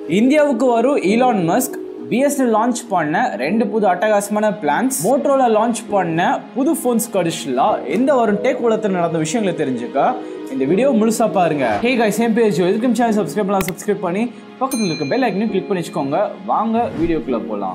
இந்தியாவுக்கு வரும் Elon Musk BSNL launch பண்ண ரெண்டு புது அட்டகாசமான பிளான்ஸ் மோட்டரோல லான்ச் பண்ண புது ஃபோன்ஸ் கடிஷலாம் எந்த வரும் டேக் உலகத்தில் நடந்த விஷயங்களை தெரிஞ்சுக்க இந்த வீடியோ முழுசா பாருங்க ஹே காய்ஸ் என் பேஜ் எதுக்கும் சேனல் சப்ஸ்கிரைப் பண்ணலாம் சப்ஸ்கிரைப் பண்ணி பக்கத்தில் இருக்க பெல் ஐக்கனையும் கிளிக் பண்ணி வச்சுக்கோங்க வாங்க வீடியோக்குள்ள போகலாம்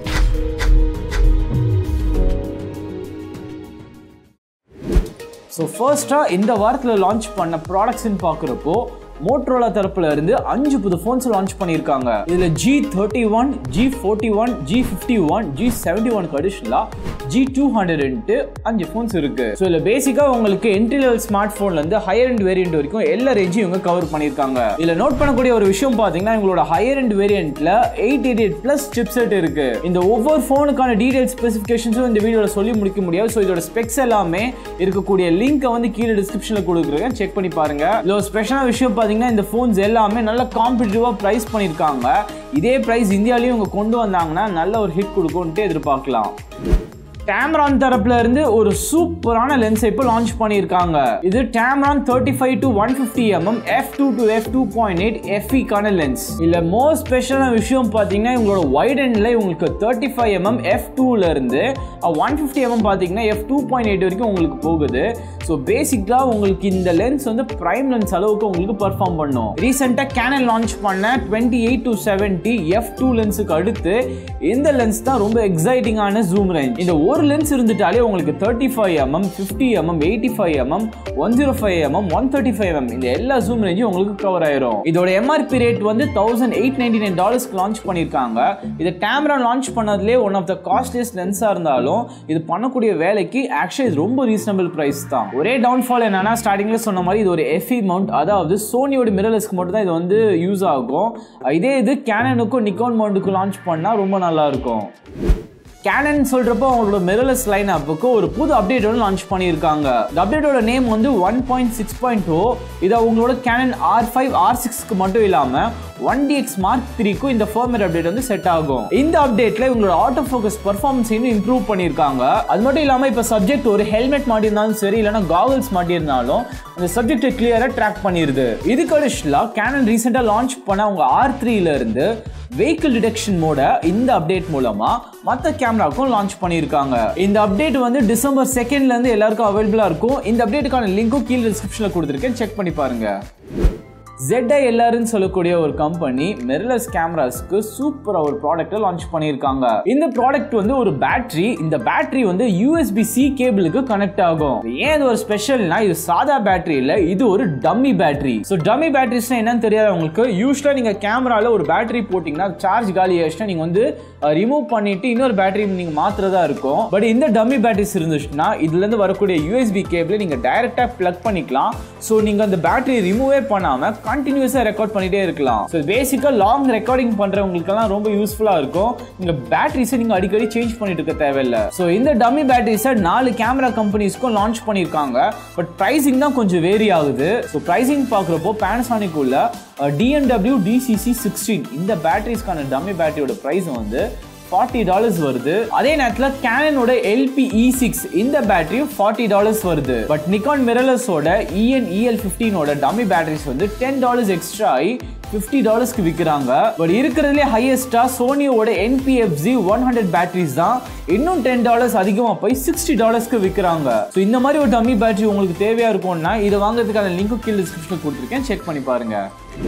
ஸோ ஃபர்ஸ்ட்டாக இந்த வாரத்தில் லான்ச் பண்ண ப்ராடக்ட்ஸ்னு பார்க்குறப்போ மோட்ரோலா தரப்புல இருந்து அஞ்சு புது ஃபோன்ஸ் லான்ச் பண்ணியிருக்காங்க இதில் G thirty one G forty one G fifty one G seventy one அடிஷ்னலாக ஜி டூ ஹண்ட்ரட்ன்ட்டு அஞ்சு ஃபோன்ஸ் இருக்கு ஸோ இதில் பேசிக்காக உங்களுக்கு என்ட்ரி லெவல் ஸ்மார்ட் ஃபோன்லேருந்து ஹையர் அண்ட் வேரியன்ட் வரைக்கும் எல்லா ரேஞ்சும் இவங்க கவர் பண்ணியிருக்காங்க இதில் நோட் பண்ணக்கூடிய ஒரு விஷயம் பார்த்தீங்கன்னா இவங்களோட ஹையர் அண்ட் வேரியண்ட்ல eight eight eight plus chip set இருக்கு இந்த ஒவ்வொரு ஃபோனுக்கான டீடைல் ஸ்பெசிஃபிகேஷன்ஸும் இந்த வீடியோவில் சொல்லி முடிக்க முடியாது ஸோ இதோட ஸ்பெக்ஸ் எல்லாமே இருக்கக்கூடிய லிங்கை வந்து கீழே டிஸ்கிரிப்ஷனில் கொடுக்குறேன் செக் பண்ணி பாருங்க இதில் ஒரு ஸ்பெஷலான விஷயம் பார்த்தீங்கன்னா இந்த ஃபோன்ஸ் எல்லாமே நல்ல காம்படிட்டிவாக ப்ரைஸ் பண்ணியிருக்காங்க இதே ப்ரைஸ் இந்தியாலையும் இவங்க கொண்டு வந்தாங்கன்னா நல்ல ஒரு ஹிட் கொடுக்கும்ன்ட்டு எதிர்பார்க்கலாம் டேம்ரான் தரப்புல இருந்து ஒரு சூப்பரான லென்ஸை இப்போ லான்ச் பண்ணியிருக்காங்க இது Tamron thirty five to one fifty mm F two to F two point eight எஃப்இக்கான லென்ஸ் இல்ல மோஸ்ட் ஸ்பெஷலான விஷயம் பார்த்தீங்கன்னா இவங்களோட வைட் எண்ட்ல உங்களுக்கு தேர்ட்டி ஃபைவ் எம்எம் எஃப் டூல இருந்து ஒன் ஃபிஃப்டி எம்எம் பார்த்தீங்கன்னா எஃப் டூ பாயிண்ட் எயிட் வரைக்கும் உங்களுக்கு போகுது ஸோ பேசிக்காக உங்களுக்கு இந்த லென்ஸ் வந்து பிரைம் லென்ஸ் அளவுக்கு உங்களுக்கு பர்ஃபார்ம் பண்ணும் ரீசெண்டாக கேனல் லான்ச் பண்ண twenty eight to seventy F two லென்ஸுக்கு அடுத்து இந்த லென்ஸ் தான் ரொம்ப எக்ஸைட்டிங்கான ஜூம் ரேஞ்ச் இந்த ஒரு லென்ஸ் இருந்துட்டாலே உங்களுக்கு thirty five mm fifty mm eighty five mm one zero five mm one thirty five mm இந்த எல்லா ஜூம் ரேஞ்சும் உங்களுக்கு கவர் ஆயிரும் இதோட எம்ஆர்பி ரேட் வந்து தௌசண்ட் எயிட் நைன்டி நைன் டாலர்ஸ்க்கு லான்ச் பண்ணியிருக்காங்க இது கேமரா லான்ச் பண்ணதுலேயே ஒன் ஆஃப் த காஸ்ட்லியஸ்ட் லென்ஸாக இருந்தாலும் இது பண்ணக்கூடிய வேலைக்கு ஆக்சுவலி இது ரொம்ப ரீசனபிள் ப்ரைஸ் தான் ஒரே டவுன்ஃபால் என்னன்னா ஸ்டார்டிங்ல சொன்ன மாதிரி இது ஒரு எஃப்இ மவுண்ட் அதாவது சோனியோட மிரர்லெஸ்க்கு மட்டும் தான் இது வந்து யூஸ் ஆகும் இதே இது கேனனுக்கும் நிக்கான் மவுண்டுக்கும் லான்ச் பண்ணால் ரொம்ப நல்லா இருக்கும் கேனன் சொல்றப்போ அவங்களோட மிரர்லெஸ் லைன் அப்புக்கு ஒரு புது அப்டேட் வந்து லான்ச் பண்ணியிருக்காங்க இந்த அப்டேட்டோட நேம் வந்து one point six point O இது அவங்களோட கேனன் ஆர் ஃபைவ் ஆர் சிக்ஸ்க்கு மட்டும் இல்லாமல் ஒன் டிஎக்ஸ் மார்க் த்ரீக்கும் இந்த ஃபர்மர் அப்டேட் வந்து செட் ஆகும் இந்த அப்டேட்ல இவங்களோட ஆட்டோ ஃபோக்கஸ் பர்ஃபார்மன்ஸ் இன்னும் இம்ப்ரூவ் பண்ணியிருக்காங்க அது மட்டும் இல்லாமல் இப்போ சப்ஜெக்ட் ஒரு ஹெல்மெட் மாட்டியிருந்தாலும் சரி இல்லைனா காகல்ஸ் மாட்டியிருந்தாலும் அந்த சப்ஜெக்டை கிளியராக ட்ராக் பண்ணிடுது இதுக்கு அடிஷனலாக கேனன் ரீசெண்டாக லான்ச் பண்ண அவங்க ஆர் த்ரீல இருந்து வெஹிக்கிள் டிடெக்ஷன் மோட இந்த அப்டேட் மூலமா மற்ற கேமராக்கும் லான்ச் பண்ணியிருக்காங்க இந்த அப்டேட் வந்து டிசம்பர் செகண்ட்ல இருந்து எல்லாருக்கும் அவைலபிளா இருக்கும் இந்த அப்டேட்டுக்கான லிங்க்கும் கீழே டிஸ்கிரிப்ஷன்ல கொடுத்துருக்கேன் செக் பண்ணி பாருங்க ZILRன்னு சொல்லக்கூடிய ஒரு கம்பெனி மிரர்லெஸ் கேமராஸ்க்கு சூப்பராக ஒரு ப்ராடக்ட்டை லான்ச் பண்ணியிருக்காங்க இந்த ப்ராடக்ட் வந்து ஒரு பேட்டரி இந்த பேட்டரி வந்து யூஎஸ்பி சி கேபிளுக்கு கனெக்ட் ஆகும் ஏன் இது ஒரு ஸ்பெஷல்னா இது சாதா பேட்டரி இல்லை இது ஒரு டம்மி பேட்டரி ஸோ டம்மி பேட்டரிஸ்னா என்னன்னு தெரியாது உங்களுக்கு யூஸ்வலாக நீங்கள் கேமராவில் ஒரு பேட்டரி போட்டிங்கன்னா சார்ஜ் காலி ஆயிடுச்சுன்னா நீங்கள் வந்து ரிமூவ் பண்ணிட்டு இன்னொரு பேட்டரி நீங்கள் மாத்திரதா இருக்கும் பட் இந்த டம்மி பேட்டரிஸ் இருந்துச்சுன்னா இதுலேருந்து வரக்கூடிய யூஎஸ்பி கேபிளை நீங்கள் டைரெக்டாக ப்ளக் பண்ணிக்கலாம் ஸோ நீங்கள் அந்த பேட்டரி ரிமூவே பண்ணாமல் கண்டினியூஸாக ரெக்கார்ட் பண்ணிட்டே இருக்கலாம் ஸோ பேசிக்காக லாங் ரெக்கார்டிங் பண்ணுறவங்களுக்கெல்லாம் ரொம்ப யூஸ்ஃபுல்லாக இருக்கும் நீங்கள் பேட்டரிஸை நீங்கள் அடிக்கடி சேஞ்ச் பண்ணிட்டு இருக்க தேவையில்லை ஸோ இந்த டம்மி பேட்டரிஸை நாலு கேமரா கம்பெனிஸ்க்கும் லான்ச் பண்ணியிருக்காங்க பட் ப்ரைஸிங் தான் கொஞ்சம் வேரி ஆகுது ஸோ ப்ரைஸிங் பார்க்குறப்போ பேனசானிக் உள்ள டிஎன்டபிள்யூ டிசிசி சிக்ஸ்டீன் இந்த பேட்டரிஸ்க்கான டம்மி பேட்டரியோட ப்ரைஸ் வந்து ஃபார்ட்டி டாலர்ஸ் வருது அதே நேரத்தில் கேனனோட எல்பி இ சிக்ஸ் இந்த பேட்டரியும் ஃபார்ட்டி டாலர்ஸ் வருது பட் நிக்கான் மிரலஸோட இஎன் இஎல் ஃபிஃப்டீனோட டம்மி பேட்டரிஸ் வந்து டென் டாலர்ஸ் எக்ஸ்ட்ரா ஆகி ஃபிஃப்டி டாலர்ஸ்க்கு விற்கிறாங்க பட் இருக்கிறதுலே ஹையஸ்டா சோனியோட என்பிஎஃப்ஜி ஒன் ஹண்ட்ரட் பேட்டரிஸ் தான் இன்னும் டென் டாலர்ஸ் அதிகமாக போய் சிக்ஸ்டி டாலர்ஸ்க்கு விற்கிறாங்க ஸோ இந்த மாதிரி ஒரு டம்மி பேட்டரி உங்களுக்கு தேவையா இருக்கும்னா இதை வாங்குறதுக்கான லிங்க் கீழே டிஸ்கிரிப்ஷனில் கொடுத்துருக்கேன் செக் பண்ணி பாருங்க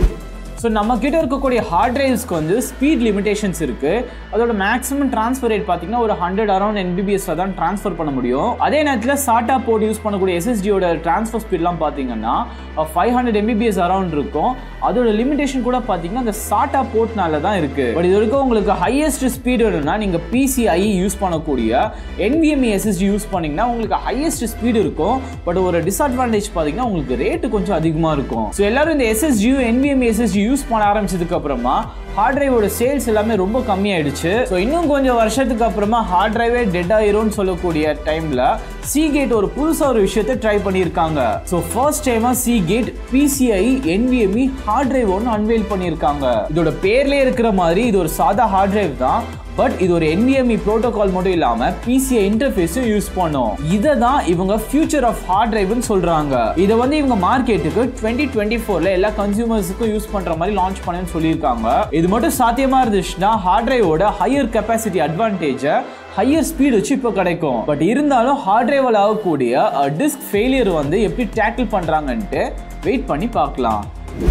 ஸோ நம்ம கிட்ட இருக்கக்கூடிய ஹார்ட் டிரைவ்ஸ்க்கு வந்து ஸ்பீட் லிமிடேஷன்ஸ் இருக்கு அதோட மேக்ஸிமம் ட்ரான்ஸ்ஃபர் ரேட் பார்த்தீங்கன்னா ஒரு ஹண்ட்ரட் அரௌண்ட் என்பிபிஎஸ்ல தான் ட்ரான்ஸ்ஃபர் பண்ண முடியும் அதே நேரத்தில் சாட்டா போர்ட் யூஸ் பண்ணக்கூடிய எஸ்எஸ்டியோட ட்ரான்ஸ்ஃபர் ஸ்பீட்லாம் பார்த்தீங்கன்னா ஃபைவ் ஹண்ட்ரட் எம்பிபிஎஸ் அரௌண்ட் இருக்கும் அதோட லிமிடேஷன் கூட பார்த்தீங்கன்னா அந்த சாட்டா போர்ட்னால தான் இருக்கு பட் இது வரைக்கும் உங்களுக்கு ஹையஸ்ட் ஸ்பீடு வேணும்னா நீங்கள் பிசிஐ யூஸ் பண்ணக்கூடிய NVMe எஸ்எஸ்டி யூஸ் பண்ணீங்கன்னா உங்களுக்கு ஹையஸ்ட் ஸ்பீடு இருக்கும் பட் ஒரு டிஸ்அட்வான்டேஜ் பார்த்தீங்கன்னா உங்களுக்கு ரேட்டு கொஞ்சம் அதிகமாக இருக்கும் ஸோ எல்லாரும் இந்த எஸ்எஸ்டியும் NVMe எஸ்எஸ்டி யூஸ் பண்ண ஆரம்பிச்சதுக்கு அப்புறமா ஹார்ட் டிரைவோட சேல்ஸ் எல்லாமே ரொம்ப கம்மியாயிடுச்சு ஸோ இன்னும் கொஞ்சம் வருஷத்துக்கு அப்புறமா ஹார்ட் டிரைவே டெட் ஆயிரும்னு சொல்லக்கூடிய டைம்ல சி கேட் ஒரு புதுசாக ஒரு விஷயத்தை ட்ரை பண்ணியிருக்காங்க ஸோ ஃபர்ஸ்ட் டைமா Seagate PCI NVMe hard drive ஒன்று அன்வெயில் பண்ணியிருக்காங்க இதோட பேர்லேயே இருக்கிற மாதிரி இது ஒரு சாதா ஹார்ட் டிரைவ் தான் பட் இது ஒரு NVMe ப்ரோட்டோகால் மட்டும் இல்லாம PCI இன்டர்ஃபேஸும் யூஸ் பண்ணும் இதை தான் இவங்க ஃபியூச்சர் ஆஃப் ஹார்ட் டிரைவ்னு சொல்றாங்க இதை வந்து இவங்க மார்க்கெட்டுக்கு டுவெண்ட்டி டுவெண்ட்டி ஃபோர்ல எல்லா கன்சியூமர்ஸுக்கும் யூஸ் பண்ற மாதிரி லான்ச் பண்ணேன்னு சொல்லியிருக்காங்க இது மட்டும் சாத்தியமா இருந்துச்சுன்னா ஹார்ட் டிரைவோட ஹையர் கெப்பாசிட்டி அட்வான்டேஜை ஹையர் ஸ்பீட் வச்சு இப்போ கிடைக்கும் பட் இருந்தாலும் ஹார்ட் டிரைவில் ஆகக்கூடிய டிஸ்க் ஃபெயிலியர் வந்து எப்படி டேக்கிள் பண்றாங்கன்ட்டு வெயிட் பண்ணி பார்க்கலாம்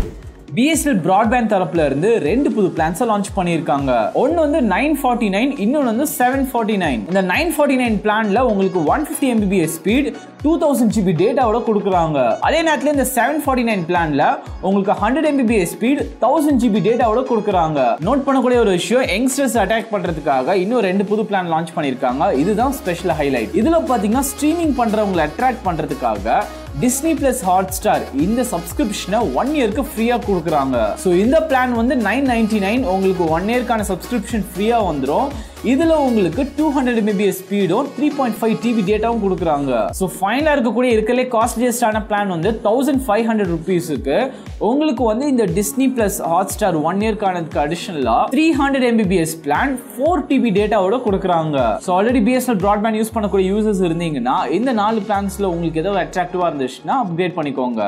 பிஎஸ்எல் பிராட்பேண்ட் தரப்புல இருந்து ரெண்டு புது பிளான்ஸை லான்ச் பண்ணியிருக்காங்க ஒன்னு வந்து நைன் ஃபார்ட்டி நைன் இன்னொன்று வந்து செவன் ஃபார்ட்டி நைன் இந்த நைன் ஃபார்ட்டி நைன் பிளான்ல உங்களுக்கு one fifty Mbps speed two thousand GB டேட்டாவோட கொடுக்குறாங்க அதே நேரத்தில் இந்த செவன் ஃபார்ட்டி நைன் பிளான்ல உங்களுக்கு hundred Mbps speed thousand GB டேட்டாவோட கொடுக்குறாங்க நோட் பண்ணக்கூடிய ஒரு விஷயம் யங்ஸ்டர்ஸ் அட்டாக் பண்றதுக்காக இன்னும் ரெண்டு புது பிளான் லான்ச் பண்ணியிருக்காங்க இதுதான் ஸ்பெஷல் ஹைலைட் இதுல பாத்தீங்கன்னா ஸ்ட்ரீமிங் பண்றவங்களை அட்ராக்ட் பண்றதுக்காக டிஸ்னி பிளஸ் ஹாட் ஸ்டார் இந்த சப்ஸ்கிரிப்ஷனை ஒன் இயருக்கு ஃப்ரீயாக கொடுக்குறாங்க ஸோ இந்த பிளான் வந்து நைன் நைன்டி நைன் உங்களுக்கு ஒன் இயர்க்கான சப்ஸ்கிரிப்ஷன் ஃப்ரீயாக வந்துடும் இதில் உங்களுக்கு டூ ஹண்ட்ரட் எம்பிபிஎஸ் ஸ்பீடும் த்ரீ பாயிண்ட் ஃபைவ் டிபி டேட்டாவும் கொடுக்குறாங்க ஸோ ஃபைனலாக இருக்கக்கூடிய இருக்கலே காஸ்ட்லியஸ்டான பிளான் வந்து தௌசண்ட் ஃபைவ் ஹண்ட்ரட் ருபீஸுக்கு உங்களுக்கு வந்து இந்த Disney plus Hotstar one இயர்க்கானதுக்கு அடிஷனலாக three hundred Mbps plan four TB டேட்டாவோட கொடுக்குறாங்க so already BSL broadband use பண்ணக்கூடிய யூசர்ஸ் இருந்தீங்கன்னா இந்த நாலு பிளான்ஸில் உங்களுக்கு ஏதோ அட்ராக்டிவாக இருந்துச்சுன்னா அப்கிரேட் பண்ணிக்கோங்க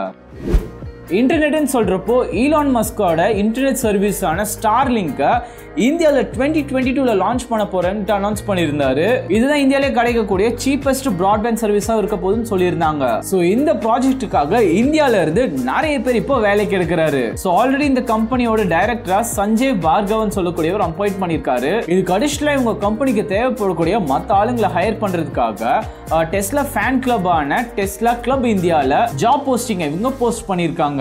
இன்டர்நெட்னு சொல்கிறப்போ ஈலான் மஸ்கோட இன்டர்நெட் சர்வீஸான ஸ்டார் லிங்கை இந்தியாவில் டுவெண்ட்டி டுவெண்ட்டி டூவில் லான்ச் பண்ண போகிறேன்ட்டு அனௌன்ஸ் பண்ணியிருந்தாரு இதுதான் இந்தியாவிலே கிடைக்கக்கூடிய சீப்பஸ்ட் ப்ராட்பேண்ட் சர்வீஸாக இருக்க போதுன்னு சொல்லியிருந்தாங்க ஸோ இந்த ப்ராஜெக்ட்டுக்காக இந்தியாவில இருந்து நிறைய பேர் இப்போ வேலைக்கு எடுக்கிறாரு ஸோ ஆல்ரெடி இந்த கம்பெனியோட டைரக்டரா சஞ்சய் பார்கவன் சொல்லக்கூடியவர் அப்பாயிண்ட் பண்ணியிருக்காரு இதுக்கு அடிஷனலாக இவங்க கம்பெனிக்கு தேவைப்படக்கூடிய மற்ற ஆளுங்களை ஹையர் பண்ணுறதுக்காக டெஸ்லா ஃபேன் கிளப்பான டெஸ்லா கிளப் இந்தியாவில் ஜாப் போஸ்டிங்கை இவங்க போஸ்ட் பண்ணியிருக்காங்க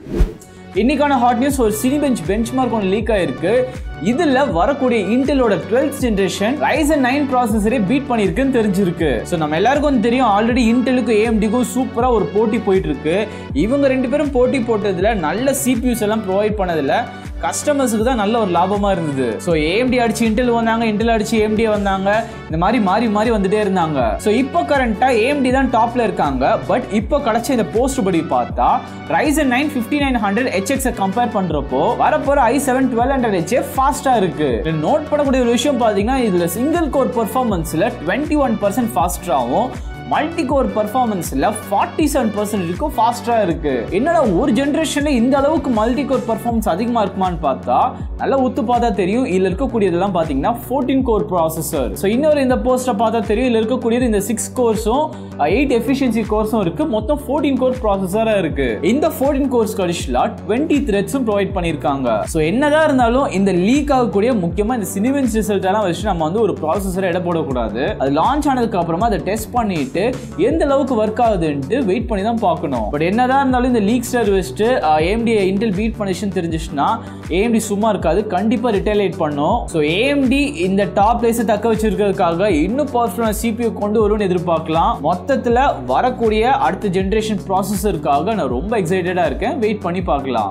இன்னைக்கான ஹாட் நியூஸ் ஒரு சினி பெஞ்ச் பெஞ்ச் மார்க் ஒன்று லீக் ஆயிருக்கு இதுல வரக்கூடிய இன்டெலோட டுவெல்த் ஜென்ரேஷன் ரைசன் நைன் ப்ராசஸரே பீட் பண்ணிருக்குன்னு தெரிஞ்சிருக்கு ஸோ நம்ம எல்லாருக்கும் தெரியும் ஆல்ரெடி இன்டெலுக்கும் ஏஎம்டிக்கும் சூப்பரா ஒரு போட்டி போயிட்டு இருக்கு இவங்க ரெண்டு பேரும் போட்டி போட்டதுல நல்ல சிபியூஸ் எல்லாம் ப்ரொவைட் பண்ணதுல கஸ்டமர்ஸுக்கு தான் நல்ல ஒரு லாபமா இருந்தது ஸோ ஏஎம்டி அடிச்சு இன்டெல் வந்தாங்க இன்டெல் அடிச்சு ஏஎம்டி வந்தாங்க இந்த மாதிரி மாறி மாறி வந்துட்டே இருந்தாங்க ஸோ இப்போ கரண்டா ஏஎம்டி தான் டாப்ல இருக்காங்க பட் இப்போ கிடைச்ச இந்த போஸ்ட் படி பார்த்தா Ryzen nine fifty nine hundred ஹெச்எக்ஸை கம்பேர் பண்றப்போ வரப்போற i seven twelve hundred HA ஃபாஸ்டா இருக்கு நோட் பண்ணக்கூடிய ஒரு விஷயம் பார்த்தீங்கன்னா இதுல சிங்கிள் கோர் பர்ஃபார்மன்ஸ்ல டுவெண்ட்டி ஒன் பர்சன்ட் ஃபாஸ்டாகவும் மல்டி கோர் பர்ஃபார்மன்ஸ்ல ஃபார்ட்டி செவன் பர்சன்டேஜ்க்கும் ஃபாஸ்டா இருக்கு என்னடா ஒரு ஜென்ரேஷன்ல இந்த அளவுக்கு மல்டி கோர் பர்ஃபார்மன்ஸ் அதிகமா இருக்குமான்னு பார்த்தா நல்லா உத்து பார்த்தா தெரியும் இதுல இருக்கக்கூடியதெல்லாம் பாத்தீங்கன்னா ஃபோர்டீன் கோர் ப்ராசஸர் ஸோ இன்னொரு இந்த போஸ்ட்டை பார்த்தா தெரியும் இதுல இருக்கக்கூடியது இந்த சிக்ஸ் கோர்ஸும் எயிட் எஃபிஷியன்சி கோர்ஸும் இருக்கு மொத்தம் ஃபோர்டீன் கோர் ப்ராசஸரா இருக்கு இந்த ஃபோர்டீன் கோர்ஸ் கடிஷலா டுவெண்ட்டி த்ரெட்ஸும் ப்ரொவைட் பண்ணியிருக்காங்க ஸோ என்னதான் இருந்தாலும் இந்த லீக் ஆகக்கூடிய முக்கியமா இந்த சினிவென்ஸ் ரிசல்ட் எல்லாம் வச்சு நம்ம வந்து ஒரு ப்ராசஸரை எடை போடக்கூடாது அது லான்ச் ஆனதுக்கு அப்புறமா அதை டெஸ்ட் பண்ணிட்டு எந்த அளவுக்கு ஒர்க் ஆகுதுன்ட்டு வெயிட் பண்ணி தான் பார்க்கணும் பட் என்னதான் இருந்தாலும் இந்த லீக் ஸ்டார் வச்சுட்டு ஏஎம்டி இன்டெல் பீட் பண்ணிச்சுன்னு தெரிஞ்சிச்சுன்னா ஏஎம்டி சும்மா இருக்காது கண்டிப்பா ரிட்டைலேட் பண்ணும் ஸோ ஏஎம்டி இந்த டாப் பிளேஸை தக்க வச்சிருக்கிறதுக்காக இன்னும் பவர்ஃபுல்லான சிபியூ கொண்டு வரும்னு எதிர்பார்க்கலாம் மொத்தத்தில் வரக்கூடிய அடுத்த ஜென்ரேஷன் ப்ராசஸருக்காக நான் ரொம்ப எக்ஸைட்டடாக இருக்கேன் வெயிட் பண்ணி பார்க்கலாம்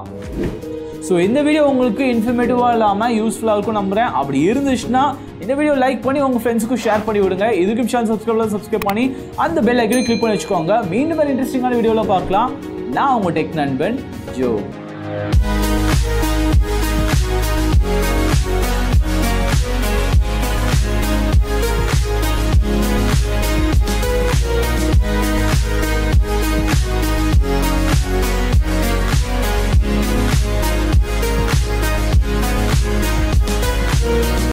ஸோ இந்த வீடியோ உங்களுக்கு இன்ஃபர்மேட்டிவாக இல்லாமல் யூஸ்ஃபுல்லாக இருக்கும் நம்புறேன் அப்படி இருந்துச்சுன்னா இந்த வீடியோ லைக் பண்ணி உங்கள் ஃப்ரெண்ட்ஸுக்கும் ஷேர் பண்ணி விடுங்க இதுக்கும் சேனல் சப்ஸ்கிரைப் சப்ஸ்கிரைப் பண்ணி அந்த பெல் ஐக்கனை கிளிக் பண்ணி வச்சுக்கோங்க மீண்டும் ஒரு இன்ட்ரெஸ்டிங்கான வீடியோவில் பார்க்கலாம் நான் உங்கள் டெக் நண்பன் ஜோ